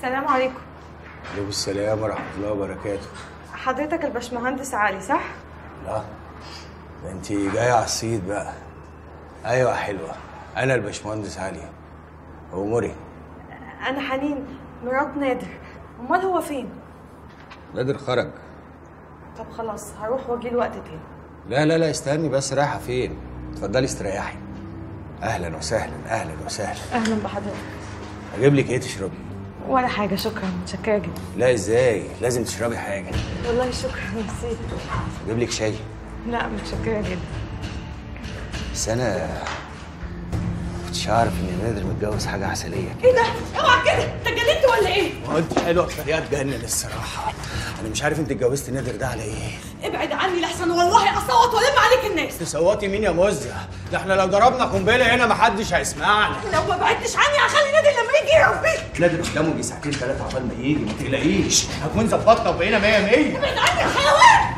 السلام عليكم عليكم السلام ورحمة الله وبركاته حضرتك الباشمهندس علي صح؟ لا ده انت جاية على الصيد بقى ايوه حلوة انا الباشمهندس علي اموري أنا حنين مرات نادر أمال هو فين؟ نادر خرج طب خلاص هروح واجي وقت تاني لا لا لا استني بس رايحة فين اتفضلي استريحي اهلا وسهلا اهلا وسهلا أهلا بحضرتك اجيب لك ايه تشربي ولا حاجة شكرا متشكرة جدا لا ازاي لازم تشربي حاجة والله شكرا ميرسي اجيب لك شاي لا متشكرة جدا بس انا كنتش عارف ان نادر متجوز حاجة عسلية ايه ده؟ اوعى كده انت جننت ولا ايه؟ ما انت حلوة بطريقة تجنن الصراحة انا مش عارف انت اتجوزت نادر ده على ايه ابعد عني لحسن والله اصوت والم عليك الناس تصوتي مين يا مزة؟ ده احنا لو ضربنا قنبلة هنا محدش هيسمعنا لو ما بعدتش عني هخلي نادي لما يجي يربيك نادر قدامه يجي ساعتين ثلاثة عقبال ما يجي ما تقلقيش هكون ظبطنا وبقينا 100 100 ابعد عني يا حيوان